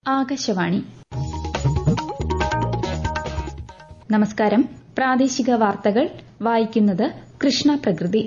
ആകാശവാണി നമസ്കാരം പ്രാദേശിക വാർത്തകൾ വായിക്കുന്നത് കൃഷ്ണ പ്രകൃതി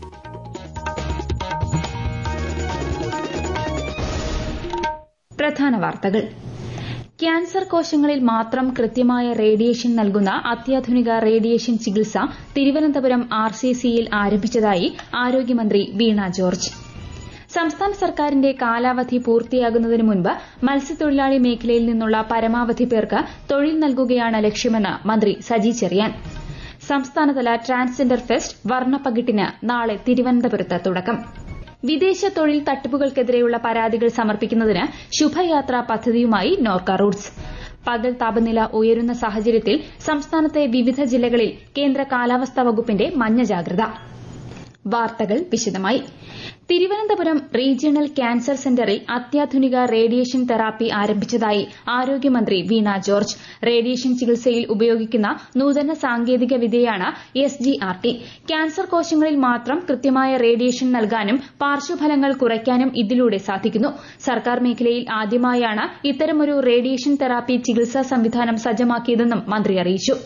പ്രധാന വാർത്തകൾ ക്യാൻസർ കോശങ്ങളിൽ മാത്രം കൃത്യമായ റേഡിയേഷൻ നൽകുന്ന അത്യാധുനിക റേഡിയേഷൻ ചികിത്സ തിരുവനന്തപുരം ആർ സി സിയിൽ ആരംഭിച്ചതായി ആരോഗ്യമന്ത്രി വീണ ജോർജ് സംസ്ഥാന സർക്കാരിന്റെ കാലാവധി പൂർത്തിയാകുന്നതിന് മുൻപ് മത്സ്യത്തൊഴിലാളി മേഖലയിൽ നിന്നുള്ള പരമാവധി പേർക്ക് തൊഴിൽ നൽകുകയാണ് ലക്ഷ്യമെന്ന് മന്ത്രി സജി ചെറിയാൻ സംസ്ഥാനതല ട്രാൻസ്ജെൻഡർ ഫെസ്റ്റ് വർണ്ണപ്പകിട്ടിന് നാളെ തിരുവനന്തപുരത്ത് തുടക്കം വിദേശ തൊഴിൽ തട്ടിപ്പുകൾക്കെതിരെയുള്ള പരാതികൾ സമർപ്പിക്കുന്നതിന് ശുഭയാത്ര പദ്ധതിയുമായി നോർക്ക റൂട്ട്സ് പകൽ താപനില ഉയരുന്ന സാഹചര്യത്തിൽ സംസ്ഥാനത്തെ വിവിധ ജില്ലകളിൽ കേന്ദ്ര കാലാവസ്ഥാ വകുപ്പിന്റെ മഞ്ഞ ജാഗ്രത വാർത്തകൾ വിശദമായി തിരുവനന്തപുരം റീജിയണൽ ക്യാൻസർ സെന്ററിൽ അത്യാധുനിക റേഡിയേഷൻ തെറാപ്പി ആരംഭിച്ചതായി ആരോഗ്യമന്ത്രി വീണ ജോർജ് റേഡിയേഷൻ ചികിത്സയിൽ ഉപയോഗിക്കുന്ന നൂതന സാങ്കേതിക വിദ്യയാണ് S G R T cancer കോശങ്ങളിൽ മാത്രം കൃത്യമായ റേഡിയേഷൻ നൽകാനും പാർശ്വഫലങ്ങൾ കുറയ്ക്കാനും ഇതിലൂടെ സാധിക്കുന്നു സർക്കാർ മേഖലയിൽ ആദ്യമായാണ് ഇത്തരമൊരു റേഡിയേഷൻ തെറാപ്പി ചികിത്സാ സംവിധാനം സജ്ജമാക്കിയതെന്നും മന്ത്രി അറിയിച്ചു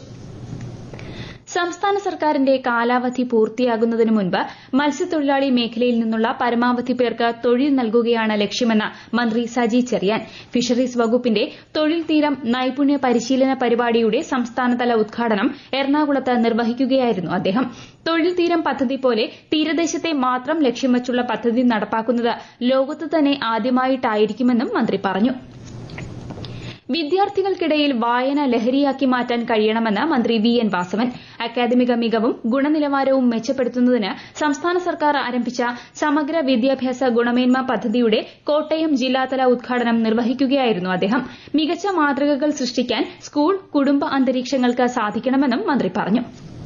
സംസ്ഥാന സർക്കാരിന്റെ കാലാവധി പൂർത്തിയാകുന്നതിന് മുൻപ് മത്സ്യത്തൊഴിലാളി മേഖലയിൽ നിന്നുള്ള പരമാവധി പേർക്ക് തൊഴിൽ നൽകുകയാണ് ലക്ഷ്യമെന്ന് മന്ത്രി സജി ചെറിയാൻ ഫിഷറീസ് വകുപ്പിന്റെ തൊഴിൽ തീരം നൈപുണ്യ പരിശീലന പരിപാടിയുടെ സംസ്ഥാനതല ഉദ്ഘാടനം എറണാകുളത്ത് നിർവഹിക്കുകയായിരുന്നു അദ്ദേഹം തൊഴിൽ തീരം പദ്ധതി പോലെ തീരദേശത്തെ മാത്രം ലക്ഷ്യം വച്ചുള്ള പദ്ധതി നടപ്പാക്കുന്നത് ലോകത്ത് തന്നെ ആദ്യമായിട്ടായിരിക്കുമെന്നും മന്ത്രി പറഞ്ഞു വിദ്യാർത്ഥികൾക്കിടയിൽ വായന ലഹരിയാക്കി മാറ്റാൻ കഴിയണമെന്ന് മന്ത്രി വി എൻ വാസവൻ അക്കാദമിക മികവും ഗുണനിലവാരവും മെച്ചപ്പെടുത്തുന്നതിന് സംസ്ഥാന സർക്കാർ ആരംഭിച്ച സമഗ്ര വിദ്യാഭ്യാസ ഗുണമേന്മ പദ്ധതിയുടെ കോട്ടയം ജില്ലാതല ഉദ്ഘാടനം നിർവഹിക്കുകയായിരുന്നു അദ്ദേഹം മികച്ച മാതൃകകൾ സൃഷ്ടിക്കാൻ സ്കൂൾ കുടുംബ അന്തരീക്ഷങ്ങൾക്ക് സാധിക്കണമെന്നും മന്ത്രി പറഞ്ഞു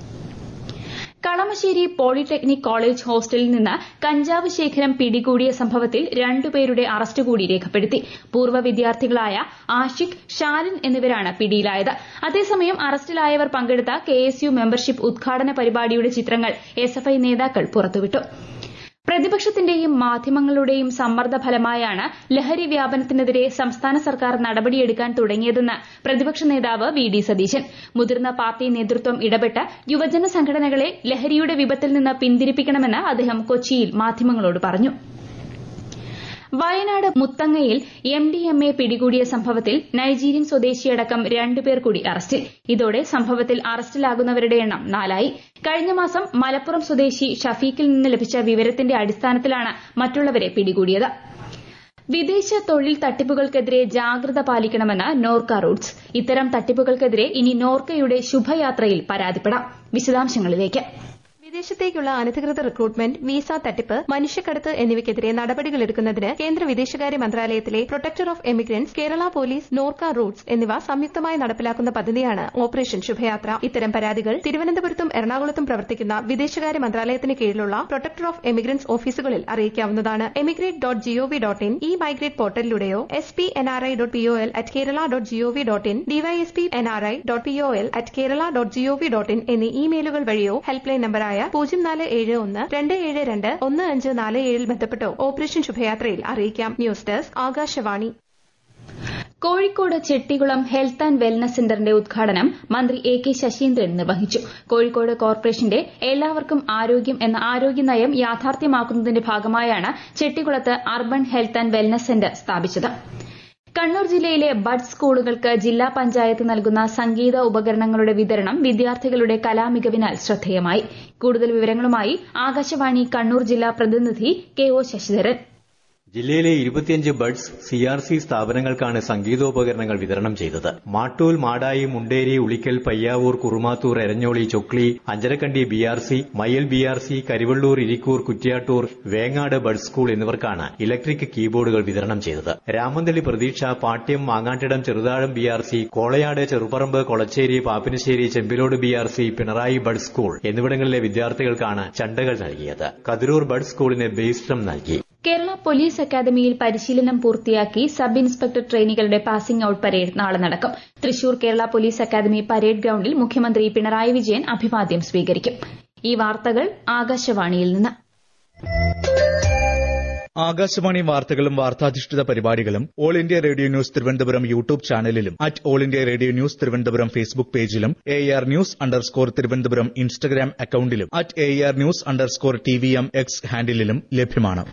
കളമശ്ശേരി പോളിടെക്നിക് കോളേജ് ഹോസ്റ്റലിൽ നിന്ന് കഞ്ചാവ് ശേഖരം പിടികൂടിയ സംഭവത്തിൽ രണ്ടുപേരുടെ അറസ്റ്റ് കൂടി രേഖപ്പെടുത്തി പൂർവ്വ വിദ്യാർത്ഥികളായ ആഷിഖ് ഷാലിൻ എന്നിവരാണ് പിടിയിലായത് അതേസമയം അറസ്റ്റിലായവർ പങ്കെടുത്ത കെഎസ്യു മെമ്പർഷിപ്പ് ഉദ്ഘാടന പരിപാടിയുടെ ചിത്രങ്ങൾ എസ്എഫ്ഐ നേതാക്കൾ പുറത്തുവിട്ടു പ്രതിപക്ഷത്തിന്റെയും മാധ്യമങ്ങളുടെയും സമ്മർദ്ദ ഫലമായാണ് ലഹരി വ്യാപനത്തിനെതിരെ സംസ്ഥാന സർക്കാർ നടപടിയെടുക്കാൻ തുടങ്ങിയതെന്ന് പ്രതിപക്ഷ നേതാവ് വി ഡി സതീശൻ മുതിർന്ന പാർട്ടി നേതൃത്വം ഇടപെട്ട് യുവജന സംഘടനകളെ ലഹരിയുടെ വിപത്തിൽ നിന്ന് പിന്തിരിപ്പിക്കണമെന്ന് അദ്ദേഹം കൊച്ചിയിൽ മാധ്യമങ്ങളോട് പറഞ്ഞു വയനാട് മുത്തങ്ങയിൽ എം ഡി എം എ പിടികൂടിയ സംഭവത്തിൽ നൈജീരിയൻ സ്വദേശിയടക്കം രണ്ടുപേർ കൂടി അറസ്റ്റിൽ ഇതോടെ സംഭവത്തിൽ അറസ്റ്റിലാകുന്നവരുടെ എണ്ണം നാലായി കഴിഞ്ഞ മാസം മലപ്പുറം സ്വദേശി ഷഫീഖിൽ നിന്ന് ലഭിച്ച വിവരത്തിന്റെ അടിസ്ഥാനത്തിലാണ് മറ്റുള്ളവരെ പിടികൂടിയത് വിദേശ തൊഴിൽ തട്ടിപ്പുകൾക്കെതിരെ ജാഗ്രത പാലിക്കണമെന്ന് നോർക്ക റൂട്ട്സ് ഇത്തരം തട്ടിപ്പുകൾക്കെതിരെ ഇനി നോർക്കയുടെ ശുഭയാത്രയിൽ പരാതിപ്പെടാം വിശദാംശങ്ങളിലേക്ക് വിദേശത്തേക്കുള്ള അനധികൃത റിക്രൂട്ട്മെന്റ് വിസ തട്ടിപ്പ് മനുഷ്യക്കടത്ത് എന്നിവയ്ക്കെതിരെ നടപടികളെടുക്കുന്നതിന് കേന്ദ്ര വിദേശകാര്യ മന്ത്രാലയത്തിലെ protector of emigrants Kerala police Norka roots എന്നിവ സംയുക്തമായി നടപ്പിലാക്കുന്ന പദ്ധതിയാണ് ഓപ്പറേഷൻ ശുഭയാത്ര ഇത്തരം പരാതികൾ തിരുവനന്തപുരത്തും എറണാകുളത്തും പ്രവർത്തിക്കുന്ന വിദേശകാര്യ മന്ത്രാലയത്തിന് കീഴിലുള്ള പ്രൊട്ടക്ടർ ഓഫ് എമിഗ്രൻസ് ഓഫീസുകളിൽ അറിയിക്കാവുന്നതാണ് emigrate dot gov dot in e migrate പോർട്ടലിലൂടെയോ S P N R I dot P O L at Kerala dot gov dot in DYSP N R I dot P O L at Kerala dot gov dot in എന്നീ ഇമെയിലുകൾ വഴിയോ help line നമ്പറായ പൂജ്യം നാല് ഏഴ് ഒന്ന് രണ്ട് ഏഴ് രണ്ട് ഒന്ന് അഞ്ച് നാല് ഏഴിൽ ബന്ധപ്പെട്ടോ ഓപ്പറേഷൻ ശുഭയാത്രയിൽ അറിയിക്കാം news desk Akashvani Kozhikode Chettikulam health and wellness സെന്ററിന്റെ ഉദ്ഘാടനം മന്ത്രി എ കെ ശശീന്ദ്രൻ നിർവഹിച്ചു കോഴിക്കോട് കോർപ്പറേഷന്റെ എല്ലാവർക്കും ആരോഗ്യം എന്ന ആരോഗ്യ നയം യാഥാർത്ഥ്യമാക്കുന്നതിന്റെ ഭാഗമായാണ് ചെട്ടികുളത്ത് urban health and wellness centre സ്ഥാപിച്ചത് കണ്ണൂർ ജില്ലയിലെ ബഡ് സ്കൂളുകൾക്ക് ജില്ലാ പഞ്ചായത്ത് നൽകുന്ന സംഗീത ഉപകരണങ്ങളുടെ വിതരണം വിദ്യാർത്ഥികളുടെ കലാമികവിനാൽ ശ്രദ്ധേയമായി കൂടുതൽ വിവരങ്ങളുമായി ആകാശവാണി കണ്ണൂർ ജില്ലാ പ്രതിനിധി കെ ഒ ശശിധരൻ ജില്ലയിലെ ഇരുപത്തിയഞ്ച് ബഡ്സ് സി ആർ സി സ്ഥാപനങ്ങൾക്കാണ് സംഗീതോപകരണങ്ങൾ വിതരണം ചെയ്തത് Mattool Madayi Munderi Ulikkal Payyavoor Kurumathur Eranholi Chokli Anjarakandy B R C Mayyil B R C Karivellur Irikkur Kuttiattoor Vengad bud school എന്നിവർക്കാണ് ഇലക്ട്രിക് കീബോർഡുകൾ വിതരണം ചെയ്തത് Ramanthali Pratheeksha Pattiam Mangattidam Cheruthazham B R C Kolayad Cheruparamba Kolachery Pappinisseri Chembilode B R C Pinarayi bud school എന്നിവിടങ്ങളിലെ വിദ്യാർത്ഥികൾക്കാണ് ചണ്ടകൾ നൽകിയത് കതിരൂർ ബഡ് സ്കൂളിന് ബേസ് ഡ്രം നൽകി കേരള പോലീസ് അക്കാദമിയിൽ പരിശീലനം പൂർത്തിയാക്കി സബ് ഇൻസ്പെക്ടർ ട്രെയിനികളുടെ പാസിംഗ് ഔട്ട് പരേഡ് നാളെ നടക്കും Thrissur Kerala police academy parade ഗ്രൌണ്ടിൽ മുഖ്യമന്ത്രി പിണറായി വിജയൻ അഭിവാദ്യം സ്വീകരിക്കും ഈ വാർത്തകൾ ആകാശവാണിയിൽ നിന്ന് ആകാശവാണി വാർത്തകളും വാർത്താധിഷ്ഠിത പരിപാടികളും all India radio news Thiruvananthapuram YouTube ചാനലിലും at all India radio news Thiruvananthapuram Facebook പേജിലും A R news underscore Thiruvananthapuram Instagram അക്കൌണ്ടിലും at A R news underscore T V M X ഹാൻഡിലും ലഭ്യമാണ്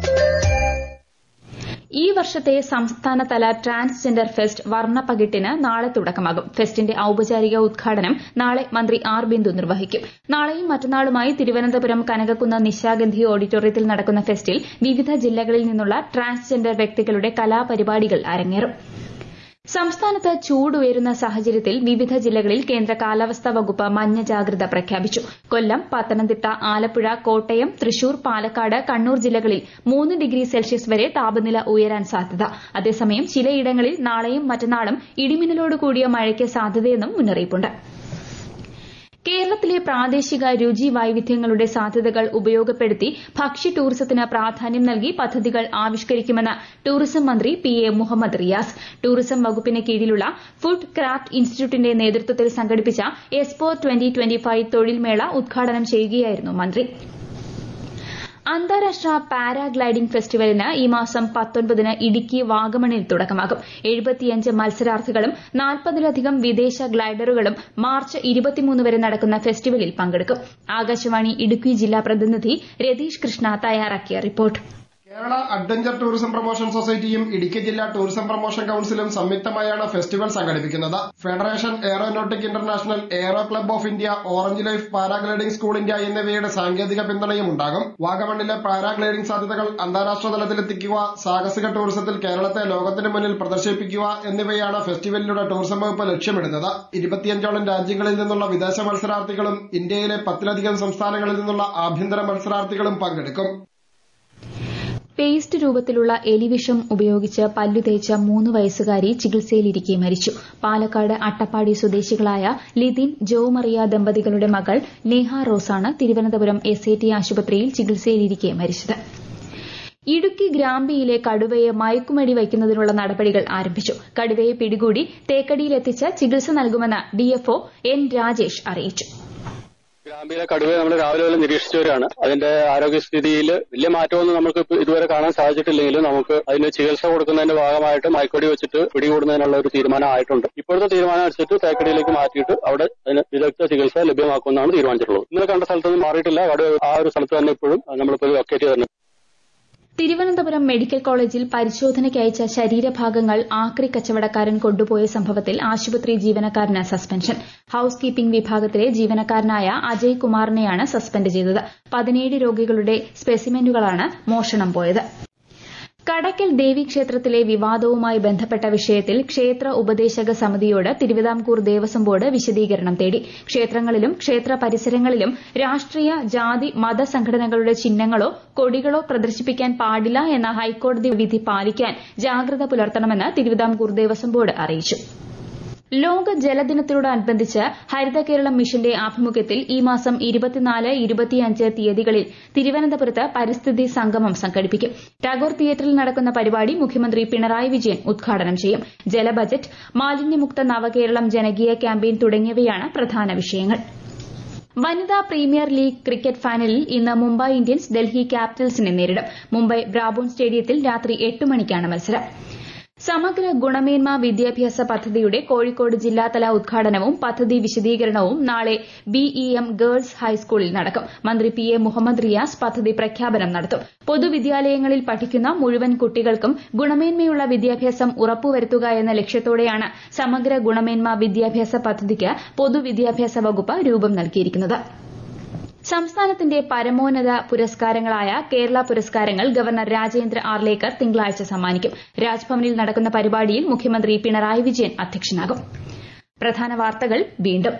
ഈ വർഷത്തെ സംസ്ഥാനതല ട്രാൻസ്ജെൻഡർ ഫെസ്റ്റ് വർണ്ണപ്പകിട്ടിന് നാളെ തുടക്കമാകും ഫെസ്റ്റിന്റെ ഔപചാരിക ഉദ്ഘാടനം നാളെ മന്ത്രി ആർ ബിന്ദു നിർവഹിക്കും നാളെയും മറ്റന്നാളുമായി തിരുവനന്തപുരം കനകക്കുന്ന് നിശാഗന്ധി ഓഡിറ്റോറിയത്തിൽ നടക്കുന്ന ഫെസ്റ്റിൽ വിവിധ ജില്ലകളിൽ നിന്നുള്ള ട്രാൻസ്ജെൻഡർ വ്യക്തികളുടെ കലാപരിപാടികൾ അരങ്ങേറും സംസ്ഥാനത്ത് ചൂട് ഉയരുന്ന സാഹചര്യത്തിൽ വിവിധ ജില്ലകളിൽ കേന്ദ്ര കാലാവസ്ഥാ വകുപ്പ് മഞ്ഞ ജാഗ്രത പ്രഖ്യാപിച്ചു കൊല്ലം പത്തനംതിട്ട ആലപ്പുഴ കോട്ടയം തൃശൂർ പാലക്കാട് കണ്ണൂർ ജില്ലകളിൽ മൂന്ന് ഡിഗ്രി സെൽഷ്യസ് വരെ താപനില ഉയരാൻ സാധ്യത അതേസമയം ചിലയിടങ്ങളിൽ നാളെയും മറ്റന്നാളും ഇടിമിന്നലോട് കൂടിയ മഴയ്ക്ക് സാധ്യതയെന്നും മുന്നറിയിപ്പുണ്ട് കേരളത്തിലെ പ്രാദേശിക രുചി വൈവിധ്യങ്ങളുടെ സാധ്യതകൾ ഉപയോഗപ്പെടുത്തി ഭക്ഷ്യ ടൂറിസത്തിന് പ്രാധാന്യം നൽകി പദ്ധതികൾ ആവിഷ്കരിക്കുമെന്ന് ടൂറിസം മന്ത്രി P A Muhammad Riyas tourism വകുപ്പിന് കീഴിലുള്ള ഫുഡ് ക്രാഫ്റ്റ് ഇൻസ്റ്റിറ്റ്യൂട്ടിന്റെ നേതൃത്വത്തിൽ സംഘടിപ്പിച്ച എക്സ്പോ തൊഴിൽ മേള ഉദ്ഘാടനം ചെയ്യുകയായിരുന്നു മന്ത്രി അന്താരാഷ്ട്ര പാരാഗ്ലൈഡിംഗ് ഫെസ്റ്റിവലിന് ഈ മാസം പത്തൊൻപതിന് ഇടുക്കി വാഗമണിൽ തുടക്കമാകും എഴുപത്തിയഞ്ച് മത്സരാർത്ഥികളും നാൽപ്പതിലധികം വിദേശ ഗ്ലൈഡറുകളും മാർച്ച് ഇരുപത്തിമൂന്ന് വരെ നടക്കുന്ന ഫെസ്റ്റിവലിൽ പങ്കെടുക്കും ആകാശവാണി ഇടുക്കി ജില്ലാ പ്രതിനിധി രതീഷ് കൃഷ്ണ തയ്യാറാക്കിയ report Kerala adventure tourism promotion സൊസൈറ്റിയും ഇടുക്കി ജില്ലാ ടൂറിസം പ്രൊമോഷൻ കൌൺസിലും സംയുക്തമായാണ് ഫെസ്റ്റിവൽ സംഘടിപ്പിക്കുന്നത് federation aeronautic international aero club of India orange life paragliding school India എന്നിവയുടെ സാങ്കേതിക പിന്തുണയും ഉണ്ടാകും വാഗമണ്ണിലെ പാരാഗ്ലൈഡിംഗ് സാധ്യതകൾ അന്താരാഷ്ട്ര തലത്തിലെത്തിക്കുക സാഹസിക ടൂറിസത്തിൽ കേരളത്തെ ലോകത്തിന് മുന്നിൽ പ്രദർശിപ്പിക്കുക എന്നിവയാണ് ഫെസ്റ്റിവലിലൂടെ ടൂറിസം വകുപ്പ് ലക്ഷ്യമിടുന്നത് ഇരുപത്തിയഞ്ചോളം രാജ്യങ്ങളിൽ നിന്നുള്ള വിദേശ മത്സരാർത്ഥികളും ഇന്ത്യയിലെ പത്തിലധികം സംസ്ഥാനങ്ങളിൽ നിന്നുള്ള ആഭ്യന്തര മത്സരാർത്ഥികളും പങ്കെടുക്കും പേസ്റ്റ് രൂപത്തിലുള്ള എലിവിഷം ഉപയോഗിച്ച് പല്ലു തേച്ച മൂന്ന് വയസ്സുകാരി ചികിത്സയിലിരിക്കെ മരിച്ചു പാലക്കാട് അട്ടപ്പാടി സ്വദേശികളായ ലിതിൻ ജോമറിയ ദമ്പതികളുടെ മകൾ നേഹ റോസാണ് തിരുവനന്തപുരം എസ് ആശുപത്രിയിൽ ചികിത്സയിലിരിക്കെ മരിച്ചത് ഇടുക്കി ഗ്രാമ്പിയിലെ കടുവയെ മയക്കുമടി വയ്ക്കുന്നതിനുള്ള നടപടികൾ ആരംഭിച്ചു കടുവയെ പിടികൂടി തേക്കടിയിലെത്തിച്ച് ചികിത്സ നൽകുമെന്ന് ഡിഎഫ്ഒ എൻ രാജേഷ് അറിയിച്ചു ഗ്രാമ്പിയിലെ കടുവയെ നമ്മൾ രാവിലെ വരെ നിരീക്ഷിച്ചവരാണ് അതിന്റെ ആരോഗ്യസ്ഥിതിയിൽ വലിയ മാറ്റമൊന്നും നമുക്ക് ഇപ്പ ഇതുവരെ കാണാൻ സാധിച്ചിട്ടില്ലെങ്കിലും നമുക്ക് അതിന് ചികിത്സ കൊടുക്കുന്നതിന്റെ ഭാഗമായിട്ട് മയക്കൊടി വെച്ചിട്ട് പിടികൂടുന്നതിനുള്ള ഒരു തീരുമാനം ആയിട്ടുണ്ട് ഇപ്പോഴത്തെ തീരുമാനം അനുസരിച്ച് തേക്കടിയിലേക്ക് മാറ്റിയിട്ട് അവിടെ അതിന് വിദഗ്ധ ചികിത്സ ലഭ്യമാക്കുമെന്നാണ് തീരുമാനിച്ചിട്ടുള്ളത് ഇന്നലെ കണ്ട സ്ഥലത്തൊന്നും മാറിയിട്ടില്ല കടുവ ആ ഒരു സ്ഥലത്ത് തന്നെ ഇപ്പോഴും നമ്മളിപ്പോൾ ലൊക്കേറ്റ് ചെയ്തിട്ടുണ്ട് തിരുവനന്തപുരം മെഡിക്കൽ കോളേജിൽ പരിശോധനയ്ക്ക് അയച്ച ശരീരഭാഗങ്ങൾ ആക്രി കച്ചവടക്കാരൻ കൊണ്ടുപോയ സംഭവത്തിൽ ആശുപത്രി ജീവനക്കാരന് സസ്പെൻഷൻ ഹൌസ് കീപ്പിംഗ് വിഭാഗത്തിലെ ജീവനക്കാരനായ അജയ് കുമാറിനെയാണ് സസ്പെൻഡ് ചെയ്തത് പതിനേഴ് രോഗികളുടെ സ്പെസിമെന്റുകളാണ് മോഷണം പോയത് കടക്കൽ ദേവീക്ഷേത്രത്തിലെ വിവാദവുമായി ബന്ധപ്പെട്ട വിഷയത്തിൽ ക്ഷേത്ര ഉപദേശക സമിതിയോട് തിരുവിതാംകൂർ ദേവസ്വം ബോർഡ് വിശദീകരണം തേടി ക്ഷേത്രങ്ങളിലും ക്ഷേത്ര പരിസരങ്ങളിലും രാഷ്ട്രീയ ജാതി മത സംഘടനകളുടെ ചിഹ്നങ്ങളോ കൊടികളോ പ്രദർശിപ്പിക്കാൻ പാടില്ല എന്ന ഹൈക്കോടതി വിധി പാലിക്കാൻ ജാഗ്രത പുലർത്തണമെന്ന് തിരുവിതാംകൂർ ദേവസ്വം ബോർഡ് അറിയിച്ചു ലോക ജലദിനത്തോടനുബന്ധിച്ച് ഹരിത കേരളം മിഷന്റെ ആഭിമുഖ്യത്തിൽ ഈ മാസം ഇരുപത്തിനാല് ഇരുപത്തിയഞ്ച് തീയതികളിൽ തിരുവനന്തപുരത്ത് പരിസ്ഥിതി സംഗമം സംഘടിപ്പിക്കും ടാഗോർ തിയേറ്ററിൽ നടക്കുന്ന പരിപാടി മുഖ്യമന്ത്രി പിണറായി വിജയൻ ഉദ്ഘാടനം ചെയ്യും ജലബജറ്റ് മാലിന്യമുക്ത നവകേരളം ജനകീയ ക്യാമ്പയിൻ തുടങ്ങിയവയാണ് പ്രധാന വിഷയങ്ങൾ വനിതാ പ്രീമിയർ ലീഗ് ക്രിക്കറ്റ് ഫൈനലിൽ ഇന്ന് മുംബൈ ഇന്ത്യൻസ് ഡൽഹി ക്യാപിറ്റൽസിനെ നേരിടും മുംബൈ ബ്രാബോൺ സ്റ്റേഡിയത്തിൽ രാത്രി എട്ട് മണിക്കാണ് മത്സരം സമഗ്ര ഗുണമേന്മ വിദ്യാഭ്യാസ പദ്ധതിയുടെ കോഴിക്കോട് ജില്ലാതല ഉദ്ഘാടനവും പദ്ധതി വിശദീകരണവും നാളെ ബിഇഎം ഗേൾസ് ഹൈസ്കൂളിൽ നടക്കും മന്ത്രി പി എ മുഹമ്മദ് റിയാസ് പദ്ധതി പ്രഖ്യാപനം നടത്തും പൊതുവിദ്യാലയങ്ങളിൽ പഠിക്കുന്ന മുഴുവൻ കുട്ടികൾക്കും ഗുണമേന്മയുള്ള വിദ്യാഭ്യാസം ഉറപ്പുവരുത്തുക എന്ന ലക്ഷ്യത്തോടെയാണ് സമഗ്ര ഗുണമേന്മ വിദ്യാഭ്യാസ പദ്ധതിക്ക് പൊതുവിദ്യാഭ്യാസ വകുപ്പ് രൂപം നൽകിയിരിക്കുന്നത് സംസ്ഥാനത്തിന്റെ പരമോന്നത പുരസ്കാരങ്ങളായ കേരള പുരസ്കാരങ്ങൾ ഗവർണർ രാജേന്ദ്ര ആർലേക്കർ തിങ്കളാഴ്ച സമ്മാനിക്കും രാജ്ഭവനിൽ നടക്കുന്ന പരിപാടിയിൽ മുഖ്യമന്ത്രി പിണറായി വിജയൻ അധ്യക്ഷനാകും പ്രധാന വാർത്തകൾ വീണ്ടും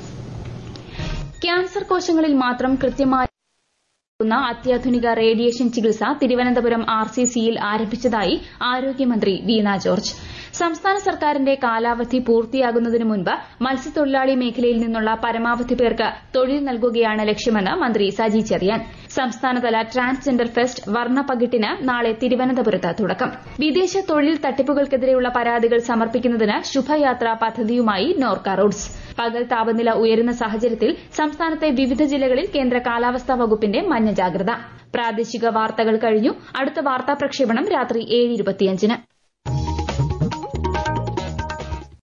ക്യാൻസർ കോശങ്ങളിൽ മാത്രം കൃത്യമായി അത്യാധുനിക റേഡിയേഷൻ ചികിത്സ തിരുവനന്തപുരം ആർ സി സിയിൽ ആരംഭിച്ചതായി ആരോഗ്യമന്ത്രി വീണ ജോർജ് സംസ്ഥാന സർക്കാരിന്റെ കാലാവധി പൂർത്തിയാകുന്നതിന് മുൻപ് മത്സ്യത്തൊഴിലാളി മേഖലയിൽ നിന്നുള്ള പരമാവധി പേർക്ക് തൊഴിൽ നൽകുകയാണ് ലക്ഷ്യമെന്ന് മന്ത്രി സജി ചെറിയാൻ സംസ്ഥാനതല ട്രാൻസ്ജെൻഡർ ഫെസ്റ്റ് വർണ്ണപ്പകിട്ടിന് നാളെ തിരുവനന്തപുരത്ത് തുടക്കം വിദേശ തൊഴിൽ തട്ടിപ്പുകൾക്കെതിരെയുള്ള പരാതികൾ സമർപ്പിക്കുന്നതിന് ശുഭയാത്ര പദ്ധതിയുമായി നോർക്ക റൂട്ട്സ് പകൽ താപനില ഉയരുന്ന സാഹചര്യത്തിൽ സംസ്ഥാനത്തെ വിവിധ ജില്ലകളിൽ കേന്ദ്ര കാലാവസ്ഥാ വകുപ്പിന്റെ മഞ്ഞ ജാഗ്രത പ്രാദേശിക വാർത്തകൾ കഴിഞ്ഞു അടുത്ത വാർത്താ പ്രക്ഷേപണം രാത്രി ഏഴ് ഇരുപത്തിയഞ്ചിന്